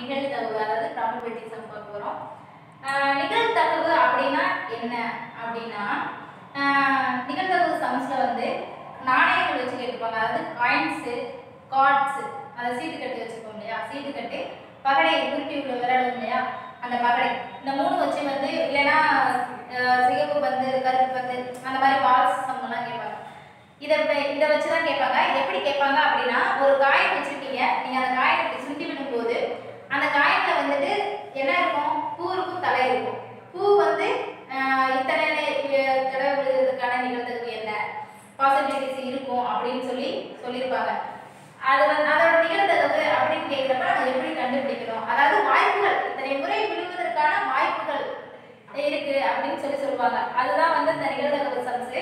நிகழ்தகவு அதாவது probability some பார்க்க போகிறோம் நிகழ்தகவு அப்படின்னா என்ன அப்படின்னா ஆஹ் நிகழ்தகவு சம்ஸில் வந்து நாணயங்கள் வச்சு கேட்டுப்பாங்க அதாவது காயின்ஸு கார்ட்ஸு அதை சீட்டு கட்டு வச்சுருக்கோம் இல்லையா சீட்டு கட்டு பகடை உருட்டி உள்ள விரலும் இல்லையா அந்த பகடை இந்த மூணு வச்சு வந்து இல்லைன்னா ஆஹ் சிகப்பு பந்து கருப்பு பந்து அந்த மாதிரி பால்ஸ் சம்மெல்லாம் கேட்பாங்க இதை வ- இதை வச்சு தான் கேட்பாங்க இது எப்படி கேட்பாங்க அப்படின்னா ஒரு காயின் வச்சிருக்கீங்க நீங்கள் அந்த காயினை இப்படி சுண்டி விடும்போது அந்த காயின்ல வந்துட்டு என்ன இருக்கும் பூ இருக்கும் தலை இருக்கும் பூ வந்து ஆஹ் இத்தனை நே- தடவை விழுகிறதுக்கான நிகழ்தகவு என்ன பாசிபிலிட்டிஸ் இருக்கும் அப்படின்னு சொல்லி சொல்லியிருப்பாங்க அது வந்து அதோட நிகழ்தகவு அப்படின்னு கேட்குறப்ப நம்ம எப்படி கண்டுபிடிக்கணும் அதாவது வாய்ப்புகள் இத்தனை முறை விழுவதற்கான வாய்ப்புகள் இருக்கு அப்படின்னு சொல்லி சொல்லுவாங்க அதுதான் வந்து இந்த நிகழ்தகவு சம்ஸு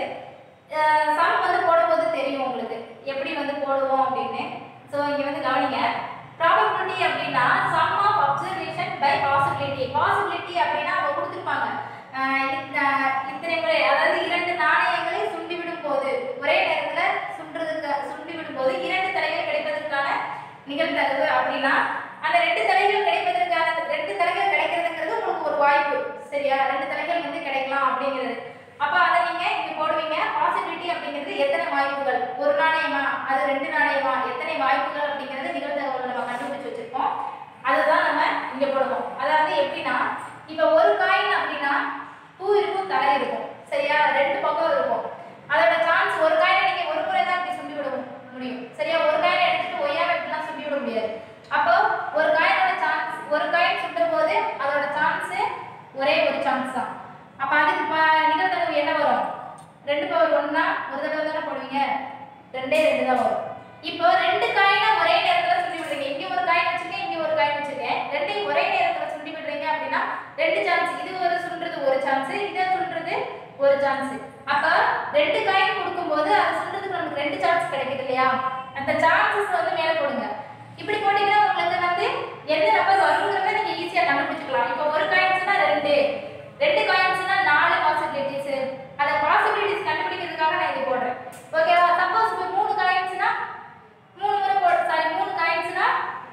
சம் வந்து போடும்போது தெரியும் உங்களுக்கு எப்படி வந்து போடுவோம் அப்படின்னு ஸோ இங்கே வந்து கவனிங்க ப்ராபபிலிட்டி அப்படின்னா sum of observation by possibility possibility அப்படின்னா அவங்க கொடுத்துருப்பாங்க ஆஹ் இந்த இத்தனை முறை அதாவது இரண்டு நாணயங்களை சுண்டி விடும் போது ஒரே நேரத்தில் சுண்டுறதுக்கு சுண்டி விடும் போது இரண்டு தலைகள் கிடைப்பதற்கான நிகழ்தகவு அப்படின்னா அந்த ரெண்டு தலைகள் கிடைப்பதற்கான ரெண்டு தலைகள் கிடைக்கிறதுங்கிறது உங்களுக்கு ஒரு வாய்ப்பு சரியா ரெண்டு தலைகள் வந்து கிடைக்கலாம் அப்படிங்கிறது அப்ப அதை நீங்க இங்க போடுவீங்க பாசிபிலிட்டி அப்படிங்கிறது எத்தனை வாய்ப்புகள் ஒரு நாணயமா அது ரெண்டு நாணயமா எத்தனை வாய்ப்புகள் அப்படிங்கிறது நிகழ்தகவுல நம்ம கண்டுபிடிச்சு வச்சிருக்கோம் அதுதான் நம்ம இங்க போடுவோம் அதாவது எப்படின்னா இப்ப ஒரு காயின் அப்படின்னா பூ இருக்கும் தலை இருக்கும் சரியா ரெண்டு பக்கம் இருக்கும் அதோட சான்ஸ் ஒரு காயினை நீங்க ஒரு முறை தான் இப்படி சுண்டி விட முடியும் சரியா ஒரு காயினை எடுத்துட்டு ஒய்யாம இப்படிலாம் சுண்டி விட முடியாது அப்போ ஒரு காயினோட சான்ஸ் ஒரு காயின் சுண்டும் போது அதோட சான்ஸ் ஒரே ஒரு சான்ஸ் தான் அப்ப அதுக்கு ப- நிகழ்தகவு என்ன வரும் ரெண்டு பவர் ஒன்னா ஒரு தடவை தானே போடுவீங்க ரெண்டே ரெண்டு தான் வரும் இப்போ ரெண்டு காயினை ஒரே நேரத்துல சுண்டி விடுறீங்க இங்க ஒரு காயின் வச்சிருக்கேன் இங்க ஒரு காயின் வச்சிருக்கேன் ரெண்டையும் ஒரே நேரத்துல சுண்டி விடுறீங்க அப்படின்னா ரெண்டு சான்ஸ் இது ஒரு சுண்டுறது ஒரு சான்ஸ் இதை சுண்டுறது ஒரு சான்ஸ் அப்ப ரெண்டு காயின் கொடுக்கும்போது அது சுண்டுறதுக்கு நமக்கு ரெண்டு சான்ஸ் கிடைக்குது இல்லையா அந்த சான்சஸ் வந்து மேல போடுங்க இப்படி போட்டீங்கன்னா உங்களுக்கு வந்து எந்த நம்பர் வருங்கிறத நீங்க ஈஸியா கண்டுபிடிச்சுக்கலாம் இப்போ ஒரு காயின்ஸ்னா ரெண்டு ரெண்டு காயின்ஸ்னா நாலு பாசிபிலிட்டிஸ் அந்த பாசிபிலிட்டிஸ் கண்டுபிடிக்கிறதுக்காக நான் இது போடுறேன் ஓகேவா சப்போஸ் இப்போ மூணு காயின்ஸ்னா மூணு முறை போடு சாரி மூணு காயின்ஸ்னா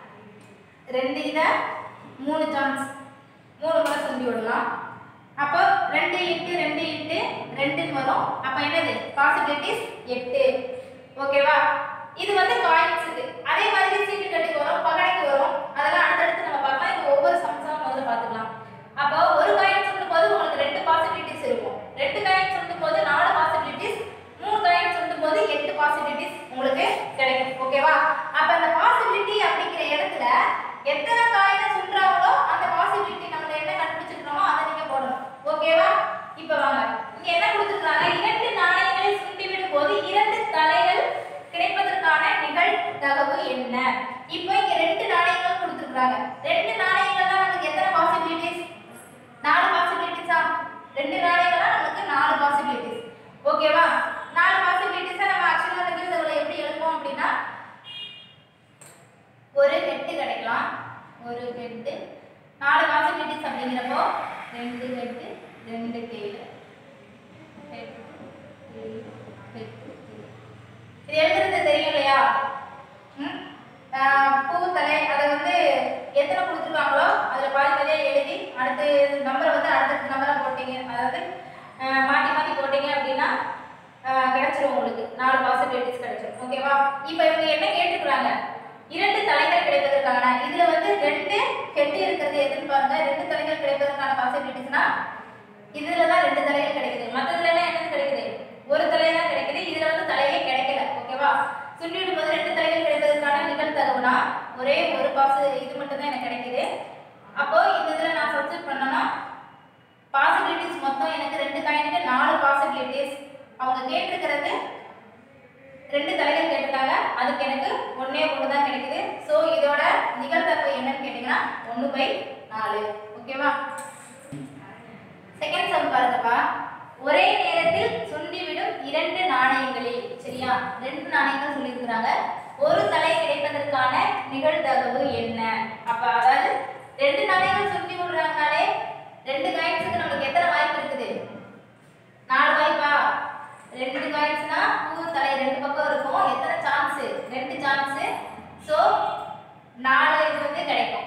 ரெண்டு இதை மூணு சான்ஸ் மூணு முறை சொல்லி விடலாம் அப்போ ரெண்டு இன்ட்டு ரெண்டு இன்ட்டு ரெண்டுன்னு வரும் அப்போ என்னது பாசிபிலிட்டிஸ் எட்டு ஓகேவா இது வந்து காயின்ஸுக்கு அதே மாதிரி சீட்டு கட்டுக்கு வரும் பகடைக்கு வரும் அதெல்லாம் அடுத்தடுத்து நம்ம பார்க்கலாம் இப்போ ஒவ்வொரு சம்சம் முதல்ல பார்த்துக்கலாம் அப்போ ஒரு காயின் சொல்லும் போது உங்களுக்கு ரெண்டு பாசிபிலிட்டிஸ் இருக்கும் ரெண்டு காயின் சொல்லும் போது நாலு பாசிபிலிட்டிஸ் மூணு காயின் சொல்லும் போது எட்டு பாசிபிலிட்டிஸ் உங்களுக்கு கிடைக்கும் ஓகேவா அப்ப அந்த பாசிபிலிட்டி அப்படிங்கிற இடத்துல எத்தனை காயினை சொல்றாங்களோ அந்த பாசிபிலிட்டி நம்ம என்ன கண்டுபிடிச்சிருக்கோமோ அதை நீங்க போடணும் ஓகேவா இப்போ வாங்க இங்க என்ன கொடுத்துருக்காங்க இரண்டு நாணயங்களை சுண்டிவிடும் போது இரண்டு தலைகள் கிடைப்பதற்கான நிகழ்தகவு என்ன இப்போ இங்க ரெண்டு நாணயங்கள் கொடுத்துருக்காங்க ரெண்டு நாணயங்கள்னா நமக்கு எத்தனை பாசிபிலிட்டிஸ் நாலு பாசிபிலிட்டிஸா ரெண்டு நாணயங்களா நமக்கு நாலு பாசிபிலிட்டிஸ் ஓகேவா நாலு பாசிபிலிட்டிஸை நம்ம ஆக்சுவலாக நிகழ்தகவுல எப்படி எழுதுவோம் அப்படின்னா ஒரு ஹெட்டு கிடைக்கலாம் ஒரு ஹெட்டு நாலு பாசிபிலிட்டிஸ் அப்படிங்கிறப்போ ரெண்டு ஹெட்டு ரெண்டு tail head tail head tail இது எழுதுறது தெரியும் இல்லையா ம்? ஆஹ் பூ தலை அதை வந்து எத்தனை கொடுத்துருக்காங்களோ அதில் பாதி தலையை எழுதி அடுத்து நம்பரை வந்து அடுத்த நம்பரை போட்டீங்க அதாவது ஆஹ் மாற்றி மாற்றி போட்டீங்க அப்படின்னா ஆஹ் கிடைச்சிரும் உங்களுக்கு நாலு பாசிபிலிட்டிஸ் கிடைச்சிரும் ஓகேவா இப்போ இவங்க என்ன கேட்டுக்கிறாங்க இரண்டு தலைகள் கிடைப்பதற்கான இதுல வந்து ரெண்டு கெட்டி இருக்கிறது எதுன்னு பாருங்க ரெண்டு தலைகள் கிடைப்பதற்கான பாசிபிலிட்டிஸ்னா இதுல தான் ரெண்டு தலைகள் கிடைக்குது மற்றதுல எல்லாம் என்னது கிடைக்குது ஒரு தலை தான் கிடைக்குது இதுல வந்து தலையே கிடைக்கல ஓகேவா சுண்டிவிடும் போது ரெண்டு தலைகள் கிடைப்பதற்கான நிகழ்தகவுனா ஒரே ஒரு பாசு இது மட்டும் தான் எனக்கு கிடைக்குது அப்போ இந்த இதுல நான் சப்ஸ்டிட் பண்ணனா பாசிபிலிட்டிஸ் மொத்தம் எனக்கு ரெண்டு காயினுக்கு நாலு பாசிபிலிட்டிஸ் அவங்க கேட்டிருக்கிறது ரெண்டு தலைகள் கேட்டிருக்காங்க அதுக்கு எனக்கு ஒண்ணே ஒன்று தான் கிடைக்குது ஸோ இதோட நிகழ்தகவு என்னன்னு கேட்டிங்கன்னா ஒன்று பை நாலு ஓகேவா செகண்ட் சம் பாருங்கப்பா ஒரே நேரத்தில் சுண்டிவிடும் இரண்டு நாணயங்களில் சரியா ரெண்டு நாணயங்கள் சொல்லியிருக்கிறாங்க ஒரு தலை கிடைப்பதற்கான நிகழ்தகவு என்ன அப்ப அதாவது ரெண்டு நாணயங்கள் சுண்டி விடுறாங்கனாலே ரெண்டு காயின்ஸுக்கு நமக்கு எத்தனை வாய்ப்பு இருக்குது நாலு வாய்ப்பா ரெண்டு காயின்ஸ்னா பூ தலை ரெண்டு பக்கம் இருக்கும் எத்தனை சான்ஸ் ரெண்டு சான்ஸ் ஸோ நாலு இது வந்து கிடைக்கும்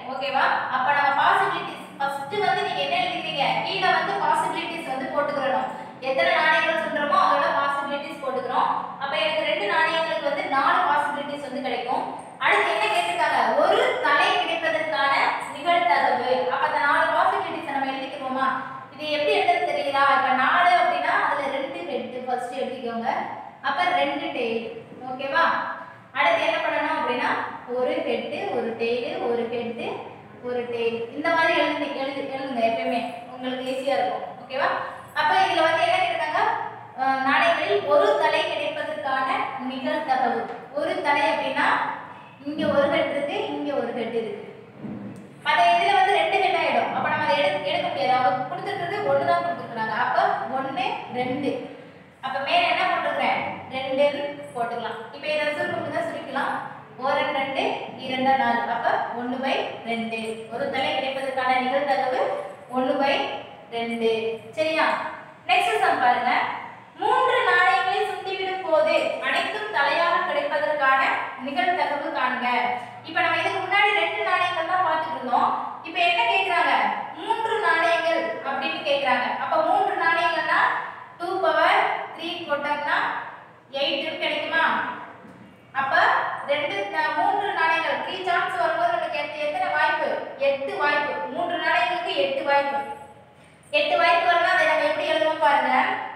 ஓகேவா அப்ப நம்ம பாசிபிலிட்டிஸ் ஃபர்ஸ்ட் வந்து நீங்க என்ன எழுதிக்கிறீங்க கீழ வந்து பாசிபிலிட்டிஸ் வந்து போட்டுக்கிறோம் எத்தனை நாணயங்கள் சொல்றோமோ அதோட பாசிபிலிட்டிஸ் போட்டுக்கிறோம் அப்ப எனக்கு ரெண்டு நாணயங்களுக்கு வந்து நாலு பாசிபிலிட்டிஸ் வந்து கிடைக்கும் அடுத்து என்ன கேட்டிருக்காங்க ஒரு தலை கிடைப்பதற்கான நிகழ்தகவு அப்ப அந்த நாலு பாசிபிலிட்டிஸ் நம்ம எழுதிக்கிறோமா இது எப்படி எழுதுறது தெரியுதா இப்ப நாலு அப்படின்னா அதுல ரெண்டு ஹெட் ஃபர்ஸ்ட் எழுதிக்கோங்க அப்ப ரெண்டு டெய்ல் ஓகேவா அடுத்து என்ன பண்ணணும் அப்படின்னா ஒரு ஹெட்டு ஒரு டெய்லு ஒரு ஹெட்டு ஒரு டெய்ல் இந்த மாதிரி எழுது எழுது எழுதுங்க எப்பயுமே உங்களுக்கு ஈஸியா இருக்கும் ஓகேவா அப்ப இதுல வந்து என்ன கேட்டாங்க நாணயங்களில் ஒரு தலை கிடைப்பதற்கான நிகழ்தகவு ஒரு தலை அப்படின்னா இங்க ஒரு ஹெட் இருக்கு இங்க ஒரு ஹெட் இருக்கு மற்ற இதுல வந்து ரெண்டு ஹெட் ஆயிடும் அப்ப நம்ம அதை எடுக்க எடுக்க முடியாது அவங்க கொடுத்துருக்கிறது ஒன்று தான் கொடுத்துருக்காங்க அப்ப ஒன்று ரெண்டு அப்ப மேல என்ன போட்டுக்கிறேன் ரெண்டுன்னு போட்டுக்கலாம் இப்போ இதை சுருக்கம் தான் சுருக்கலாம் ஒரு ரெண்டு இரண்டா நாலு அப்ப ஒன்று பை ரெண்டு ஒரு தலை கிடைப்பதற்கான நிகழ்தகவு ஒன்று பை ரெண்டு சரியா நெக்ஸ்ட் சம் பாருங்க மூன்று நாணயங்களை சுத்திவிடும் போது அனைத்தும் தலையாக கிடைப்பதற்கான நிகழ்தகவு காண்க இப்போ நம்ம இதுக்கு முன்னாடி ரெண்டு நாணயங்கள் தான் பார்த்துட்டு இருந்தோம் இப்போ என்ன கேக்குறாங்க மூன்று நாணயங்கள் அப்படின்னு கேக்குறாங்க அப்ப மூன்று நாணயங்கள்னா டூ பவர் த்ரீ போட்டோம்னா எயிட் கிடைக்குமா அப்ப ரெண்டு நா- மூன்று நாணயங்கள் த்ரீ சான்ஸ் வரும்போது நமக்கு எத்த- எத்தனை வாய்ப்பு எட்டு வாய்ப்பு மூன்று நாணயங்களுக்கு எட்டு வாய்ப்பு எட்டு வாய்ப்பு வரணும் அதை நம்ம எப்படி எழுதுவோம் பாருங்க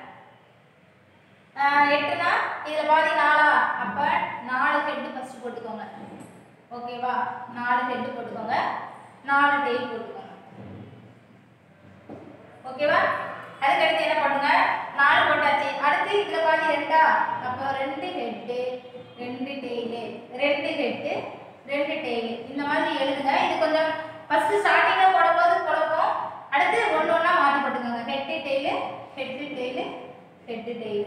ஆஹ் எட்டுனா இதுல பாதி நாலா அப்ப நாலு ஹெட் ஃபர்ஸ்ட் போட்டுக்கோங்க ஓகேவா நாலு ஹெட் போட்டுக்கோங்க நாலு டெய்ல் போட்டுக்கோங்க ஓகேவா அதுக்கு அடுத்து என்ன பண்ணுங்க நாலு போட்டாச்சு அடுத்து இதுல பாதி ரெண்டா அப்போ ரெண்டு ஹெட்டு ரெண்டு டெய்லு ரெண்டு ஹெட்டு ரெண்டு டெய்லு இந்த மாதிரி எழுதுங்க இது கொஞ்சம் ஃபர்ஸ்ட் ஸ்டார்டிங்ல போடும்போது குழப்பம் அடுத்து ஒன்று ஒன்றா மாற்றி போட்டுக்கோங்க head tail head tail head tail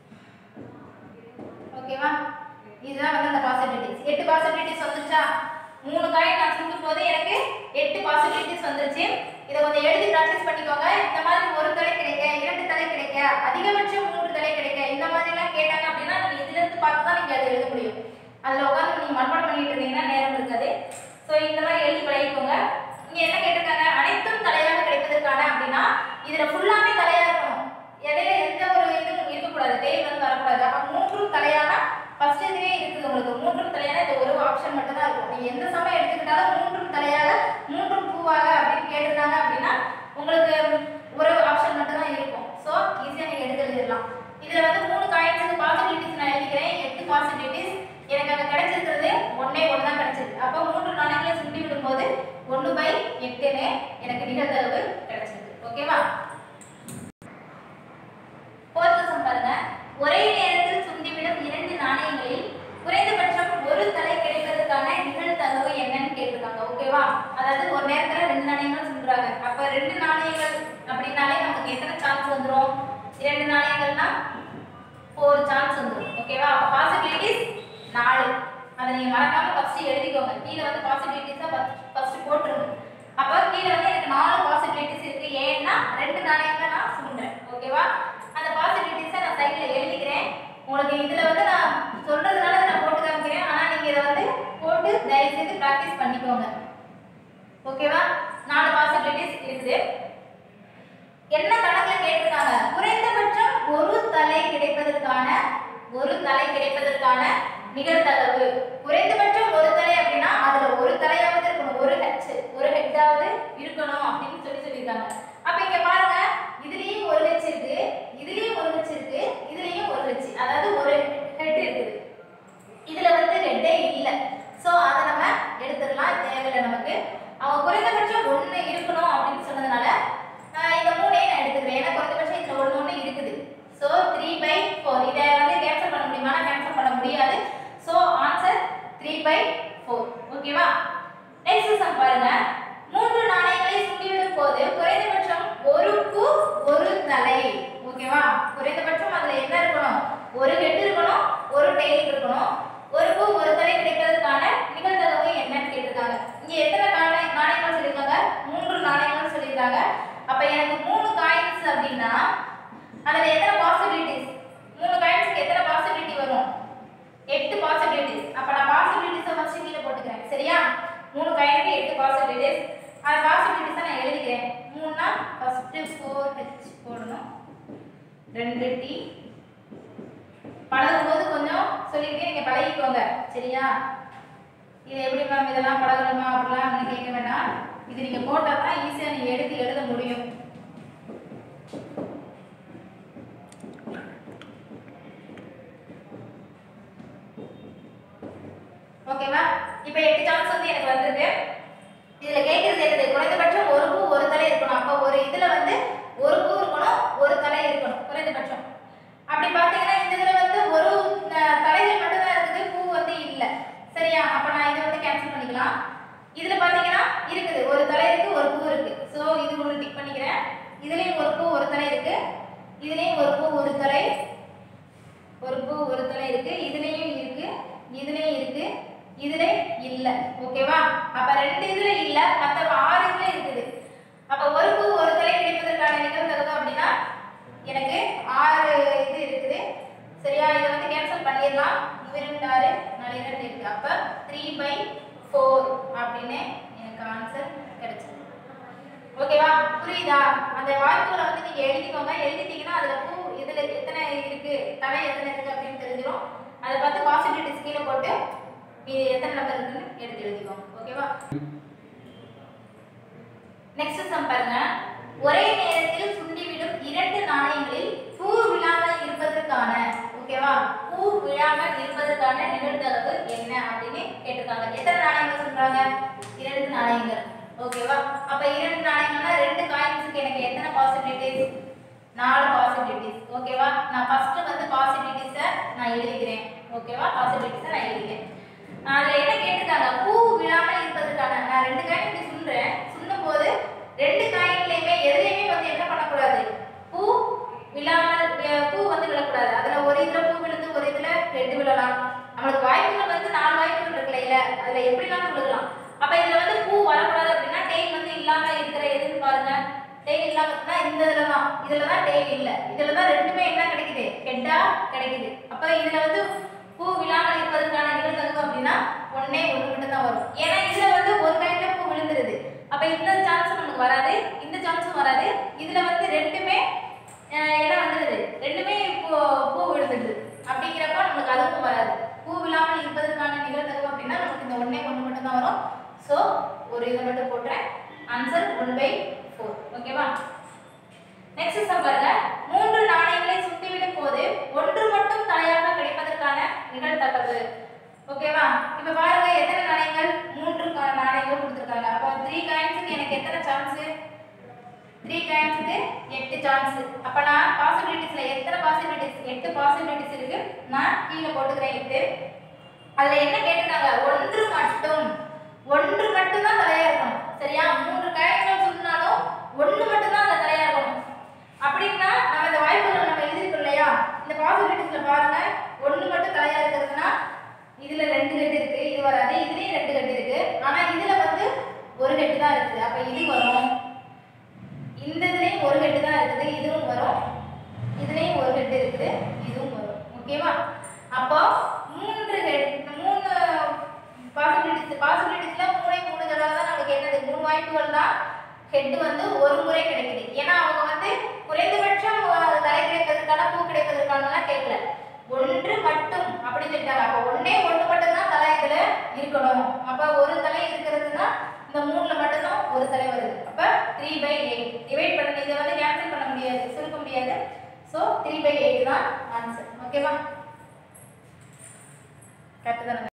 ஓகேவா இதுதான் வந்து அந்த பாசிபிலிட்டிஸ் எட்டு பாசிபிலிட்டிஸ் வந்துருச்சா மூணு காயின் நான் சுட்டும் போது எனக்கு எட்டு பாசிபிலிட்டிஸ் வந்துருச்சு இதை கொஞ்சம் எழுதி ப்ராக்டிஸ் பண்ணிக்கோங்க இந்த மாதிரி ஒரு தலை கிடைக்க இரண்டு தலை கிடைக்க அதிகபட்சம் மூன்று தலை கிடைக்க இந்த மாதிரி எல்லாம் கேட்டாங்க அப்படின்னா நீங்க இதுல இருந்து பார்த்து தான் நீங்க அதை எழுத முடியும் அதுல உட்காந்து நீங்க மனப்பாடம் பண்ணிட்டு இருந்தீங்கன்னா நேரம் இருக்காது ஸோ இந்த மாதிரி எழுதி பழகிக்கோங்க இங்க என்ன கேட்டிருக்காங்க அனைத்தும் தலையாக கிடைப்பதற்கான அப்படின்னா இதுல ஃபுல்லாமே தலையா இருக்கணும் இடையில எந்த ஒரு இதுவும் இருக்கக்கூடாது தேய் வந்து வரக்கூடாது அப்ப மூன்றும் தலையானா ஃபர்ஸ்ட் இதுவே இருக்குது உங்களுக்கு மூன்றும் தலையான இந்த ஒரு ஆப்ஷன் மட்டும் தான் இருக்கும் நீங்க எந்த சமயம் எடுத்துக்கிட்டாலும் மூன்றும் தலையாக மூன்றும் பூவாக அப்படின்னு கேட்டிருந்தாங்க அப்படின்னா உங்களுக்கு ஒரு ஆப்ஷன் மட்டும் தான் இருக்கும் ஸோ ஈஸியாக நீங்க எடுத்து எழுதிடலாம் இதுல வந்து மூணு காயின்ஸ் பாசிபிலிட்டிஸ் நான் எழுதிக்கிறேன் எட்டு பாசிபிலிட்டிஸ் எனக்கு அங்க கிடைச்சிருக்கிறது ஒண்ணே ஒன்று தான் கிடைச்சிருக்கு அப்போ மூன்று நாணயங்களை சுண்டி விடும்போது ஒன்று பை எட்டுன்னு எனக்கு நிகழ்தகவு கிடைச்சிருக்கு ஓகேவா ஃபோர்த் சம் பாருங்க ஒரே நேரத்தில் சுண்டிவிடும் இரண்டு நாணயங்களில் குறைந்தபட்சம் ஒரு தலை கிடைப்பதற்கான நிகழ்தகவு என்னன்னு கேட்டிருக்காங்க ஓகேவா அதாவது ஒரு நேரத்துல ரெண்டு நாணயங்கள் சுண்டுறாங்க அப்ப ரெண்டு நாணயங்கள் அப்படின்னாலே நமக்கு எத்தனை சான்ஸ் வந்துரும் இரண்டு நாணயங்கள்னா ஃபோர் சான்ஸ் வந்துரும் ஓகேவா அப்ப பாசிபிலிட்டிஸ் நாலு அதை நீங்க மறக்காம ஃபர்ஸ்ட் எழுதிக்கோங்க கீழே வந்து பாசிபிலிட்டிஸா ஃபர்ஸ்ட் போட்டுருங்க அப்ப கீழே வந்து எனக்கு நாலு பாசிபிலிட்டிஸ் இருக்கு ஏன்னா ரெண்டு நாணயங்களை நான் சுண்டுறேன் ஓகேவா அந்த பாசிபிலிட்டிஸை நான் சைடில் எழுதிக்கிறேன் உங்களுக்கு இதுல வந்து நான் சொல்றதுனால நான் போட்டு காமிக்கிறேன் ஆனா நீங்க இதை வந்து போட்டு தயவு செய்து ப்ராக்டிஸ் பண்ணிக்கோங்க ஓகேவா நாலு பாசிபிலிட்டிஸ் இருக்குது என்ன கணக்குல கேட்டிருக்காங்க குறைந்தபட்சம் ஒரு தலை கிடைப்பதற்கான ஒரு தலை கிடைப்பதற்கான நிகழ்தகவு குறைந்தபட்சம் ஒரு தலை அப்படின்னா அதுல ஒரு தலையாவது இருக்கணும் ஒரு ஹெச் ஒரு ஹெட்டாவது இருக்கணும் அப்படின்னு சொல்லி சொல்லியிருக்காங்க அப்ப இங்க பாருங்க இதுலயும் ஒரு ஹெச் இருக்கு இதுலயும் ஒரு ஹெச் இருக்கு இதுலயும் ஒரு ஹெச் அதாவது ஒரு ஹெட் இருக்குது இதுல வந்து ஹெட்டே இல்ல சோ அதை நம்ம எடுத்துடலாம் தேவையில்லை நமக்கு அவங்க குறைந்தபட்சம் ஒண்ணு இருக்கணும் அப்படின்னு சொன்னதுனால ஆஹ் இந்த மூணையும் நான் எடுத்துக்கிறேன் ஏன்னா குறைந்தபட்சம் இதுல ஒண்ணு ஒண்ணு இருக்குது சோ த்ரீ பை ஃபோர் இதை வந்து கேன்சல் பண்ண முடியுமா கேன்சல் பண்ண முடியாது so answer three by four ஓகேவா நெக்ஸ்ட் சம் பாருங்க மூன்று நாணயங்களை சுண்டிவிடும் போது குறைந்தபட்சம் ஒரு பூ ஒரு தலை ஓகேவா குறைந்தபட்சம் அதுல என்ன இருக்கணும் ஒரு ஹெட் இருக்கணும் ஒரு டெய்ல் இருக்கணும் ஒரு பூ ஒரு தலை கிடைப்பதற்கான நிகழ்தகவு என்னன்னு கேட்டிருக்காங்க இங்க எத்தனை நாணய நாணயங்கள் சொல்லியிருக்காங்க மூன்று நாணயங்கள் சொல்லியிருக்காங்க அப்ப எனக்கு மூணு காயின்ஸ் அப்படின்னா அதுல எத்தனை பாசிபிலிட்டிஸ் மூணு காயின்ஸ்க்கு எத்தனை பாசிபிலிட்டி வரும் எட்டு பாசிபிலிட்டிஸ் அப்ப நான் பாசிபிலிட்டிஸை ஃபர்ஸ்ட் கீழே போட்டுக்கிறேன் சரியா மூணு காயினுக்கு எட்டு பாசிபிலிட்டிஸ் அது பாசிபிலிட்டிஸ் நான் எழுதிக்கிறேன் மூணுனா ஃபர்ஸ்ட் ஃபோர் ஹெச் போடணும் ரெண்டு டி பழகும் போது கொஞ்சம் சொல்லிக்கிட்டே நீங்க பழகிக்கோங்க சரியா இது எப்படி மேம் இதெல்லாம் பழகணுமா அப்படிலாம் ஒண்ணும் கேட்க வேண்டாம் இது நீங்க போட்டா தான் ஈஸியா நீங்க எடுத்து எழுத முடியும் ஓகேவா இப்போ எட்டு சான்ஸ் வந்து எனக்கு வந்திருக்கு இதுல கேட்கறது என்னது குறைந்தபட்சம் ஒரு பூ ஒரு தலை இருக்கணும் அப்போ ஒரு இதுல வந்து ஒரு பூ இருக்கணும் ஒரு தலை இருக்கணும் குறைந்தபட்சம் அப்படி பாத்தீங்கன்னா இந்த இதுல வந்து ஒரு அஹ், தலைகள் மட்டும் தான் இருக்குது பூ வந்து இல்ல சரியா அப்ப நான் இதை வந்து கேன்சல் பண்ணிக்கலாம் இதுல பாத்தீங்கன்னா இருக்குது ஒரு தலை இருக்கு ஒரு பூ இருக்கு சோ இது ஒன்று டிக் பண்ணிக்கிறேன் இதுலயும் ஒரு பூ ஒரு தலை இருக்கு இதுலயும் ஒரு பூ ஒரு தலை ஒரு பூ ஒரு தலை இருக்கு இதுலயும் இருக்கு இதுலயும் இருக்கு இதுல இல்ல ஓகேவா அப்ப ரெண்டு இதுல இல்ல மத்த ஆறு இதுல இருக்குது அப்ப ஒரு பூ ஒரு தலை கிடைப்பதற்கான நிகழ்தகவு அப்படின்னா எனக்கு ஆறு இது இருக்குது சரியா இதை வந்து கேன்சல் பண்ணிடலாம் இரண்டு ஆறு நாலு இரண்டு இருக்கு அப்ப த்ரீ பை ஃபோர் அப்படின்னு எனக்கு ஆன்சர் கிடைச்சது ஓகேவா புரியுதா அந்த வாய்ப்புகளை வந்து நீங்க எழுதிக்கோங்க எழுதிட்டீங்கன்னா அதுல பூ இதுல எத்தனை இருக்கு தலை எத்தனை இருக்கு அப்படின்னு தெரிஞ்சிடும் அதை பார்த்து பாசிபிலிட்டிஸ் கீழே போட்டு இது எத்தனை நம்பர் இருக்குன்னு எடுத்து எழுதிக்கோங்க ஓகேவா நெக்ஸ்ட் சம் பாருங்க ஒரே நேரத்தில் சுண்டிவிடும் இரண்டு நாணயங்களில் பூ விழாமல் இருப்பதற்கான ஓகேவா பூ விழாமல் இருப்பதற்கான நிகழ்தகவு என்ன அப்படின்னு கேட்டிருக்காங்க எத்தனை நாணயங்கள் சொல்றாங்க இரண்டு நாணயங்கள் ஓகேவா அப்ப இரண்டு நாணயங்கள்னா ரெண்டு காயின்ஸுக்கு எனக்கு எத்தனை பாசிபிலிட்டிஸ் நாலு பாசிபிலிட்டிஸ் ஓகேவா நான் ஃபர்ஸ்ட் வந்து பாசிபிலிட்டிஸை நான் எழுதிக்கிறேன் ஓகேவா பாசிபிலிட்டிஸை நான் எழுதிக்கிறேன் அதுல என்ன கேட்டிருக்காங்க பூ விழாமல் இருப்பதற்கான நான் ரெண்டு காயின் இப்படி சொல்றேன் சொல்லும் போது ரெண்டு காயின்லயுமே எதுலயுமே வந்து என்ன பண்ணக்கூடாது பூ விழாமல் வி- பூ வந்து விழக்கூடாது அதுல ஒரு இதுல பூ விழுந்து ஒரு இதுல ரெண்டு விழலாம் நம்மளுக்கு வாய்ப்புகள் வந்து நாலு வாய்ப்புகள் இருக்குல்ல இல்ல அதுல எப்படினாலும் விழுகலாம் அப்ப இதுல வந்து பூ வரக்கூடாது அப்படின்னா டெய்ல் வந்து இல்லாம இருக்கிற எதுன்னு பாருங்க டெய்ல் இல்லாம இருக்குன்னா இந்த இதுல தான் இதுல தான் டெய்ல் இல்ல இதுல தான் ரெண்டுமே என்ன கிடைக்குது ஹெட்டா கிடைக்குது அப்ப இதுல வந்து பூ விழாமல் இருப்பதற்கான நிகழ்தகவு அப்படின்னா ஒண்ணே ஒண்ணு மட்டும் தான் வரும் ஏன்னா இதுல வந்து ஒரு கையில பூ விழுந்துருது அப்ப இந்த சான்ஸ் நமக்கு வராது இந்த சான்ஸும் வராது இதுல வந்து ரெண்டுமே அஹ், என்ன வந்துடுது ரெண்டுமே பூ பூ விழுந்துடுது அப்படிங்கிறப்ப நமக்கு அதுவும் வராது பூ விழாமல் இருப்பதற்கான நிகழ்தகவு அப்படின்னா நமக்கு இந்த ஒண்ணே ஒண்ணு மட்டும் தான் வரும் ஸோ ஒரு இதை மட்டும் போட்டுறேன் ஆன்சர் ஒன் பை ஃபோர் ஓகேவா நெக்ஸ்ட் சம் பாருங்க மூன்று நாணயங்களை சுட்டிவிடும் போது ஒன்று மட்டும் தலையாக கிடைப்பதற்கான நிகழ்தகவு ஓகேவா இப்ப பாருங்க எத்தனை நாணயங்கள் மூன்று கா- நாணயங்கள் கொடுத்துருக்காங்க அப்போ த்ரீ காயின்ஸுக்கு எனக்கு எத்தனை சான்ஸ் த்ரீ காயின்ஸுக்கு எட்டு சான்ஸ் அப்ப நான் பாசிபிலிட்டிஸ்ல எத்தனை பாசிபிலிட்டிஸ் எட்டு பாசிபிலிட்டிஸ் இருக்கு நான் கீழே போட்டுக்கிறேன் எட்டு அதுல என்ன கேட்டிருக்காங்க ஒன்று மட்டும் ஒன்று மட்டும் தான் தலையா இருக்கணும் சரியா மூன்று காயின்கள் சொன்னாலும் ஒன்று மட்டும் தான் அந்த தலையா இருக்கணும் அப்படின்னா நம்ம இந்த வாய்ப்புகள் நம்ம எழுதிருக்கோம் இல்லையா இந்த பாசிபிலிட்டிஸ்ல பாருங்க ஒன்று மட்டும் தலையா இருக்கிறதுனா இதுல ரெண்டு கட்டு இருக்கு இது வராது இதுலயும் ரெண்டு கட்டு இருக்கு ஆனா இதுல வந்து ஒரு கட்டு தான் இருக்குது அப்ப இது வரும் இந்த இதுலயும் ஒரு கட்டு தான் இருக்குது இதுவும் வரும் இதுலயும் ஒரு கட்டு இருக்குது இதுவும் வரும் ஓகேவா அப்போ மூன்று head- மூணு பாசிபிலிட்டிஸ் பாசிபிலிட்டிஸ்ல மூணே மூணு தடவை தான் நமக்கு என்னது மூணு வாய்ப்புகள் தான் ஹெட் வந்து ஒரு முறை கிடைக்குது ஏன்னா அவங்க வந்து குறைந்தபட்சம் அஹ், தலை கிடைப்பதற்கான பூ கிடைப்பதற்கானலாம் கேட்கல ஒன்று மட்டும் அப்படின்னு சொல்லிட்டாங்க அப்போ ஒண்ணே ஒன்று மட்டும் தான் தலை இதுல இருக்கணும் அப்ப ஒரு தலை இருக்கிறதுனா இந்த மூணுல மட்டும்தான் ஒரு தலை வருது அப்ப த்ரீ பை எயிட் டிவைட் பண்ண இதை வந்து கேன்சல் பண்ண முடியாது சுருக்க முடியாது ஸோ த்ரீ பை எயிட் தான் ஆன்சர் ஓகேவா கரெக்ட் தானே